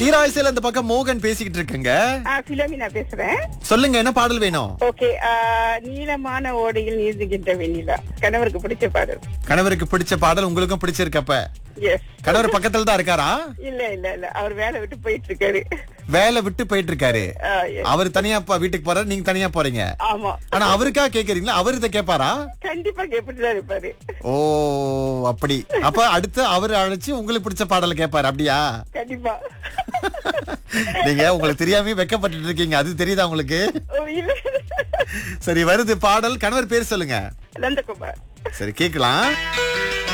தீராய்சையில இந்த பக்கம் மோகன் பேசிக்கிட்டு இருக்குங்க ஆ பிலோமினா பேசுறேன் சொல்லுங்க என்ன பாடல் வேணும் ஓகே நீளமான ஓடையில் நீந்துகின்ற வெண்ணிலா கணவருக்கு பிடிச்ச பாடல் கணவருக்கு பிடிச்ச பாடல் உங்களுக்கும் பிடிச்சிருக்கப்ப எஸ் கணவர் பக்கத்துல தான் இருக்காரா இல்ல இல்ல இல்ல அவர் வேலை விட்டு போயிட்டு இருக்காரு வேலை விட்டு போயிட்டு இருக்காரு ஆ, yes. அவர் தனியா ப- வீட்டுக்கு போறாரு நீங்க தனியா போறீங்க ஆமா ஆனா அவருக்கா கேக்குறீங்களா அவர் இதை கேட்பாரா கண்டிப்பா கேட்டுதான் இருப்பாரு ஓ அப்படி அப்ப அடுத்து அவர் அழைச்சு உங்களுக்கு பிடிச்ச பாடலை கேட்பாரு அப்படியா கண்டிப்பா நீங்க உங்களுக்கு தெரியாம வெக்கப்பட்டு இருக்கீங்க அது தெரியுதா உங்களுக்கு ஓ, இல்ல சரி வருது பாடல் கணவர் பேர் சொல்லுங்க நந்தகுமார் சரி கேக்கலாம்